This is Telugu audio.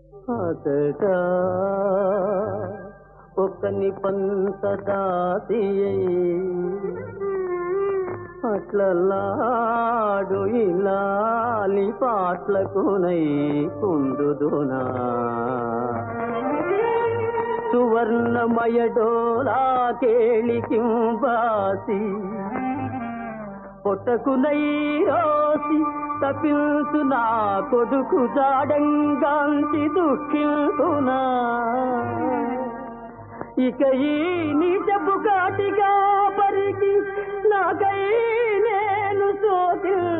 అతట ఒక్కని పంచదాసి అట్లలాడు ఇలాలి పాట్లకునై కుందుదునా సువర్ణమయ డోలా కేళికింబాసి పొట్టకునై రోసి తపిల్సు నా కొడుకు జాడంగాంతి దుఃఖించునా ఇక ఈ నీచపు కాటిగా పరికి నాకై నేను సోకి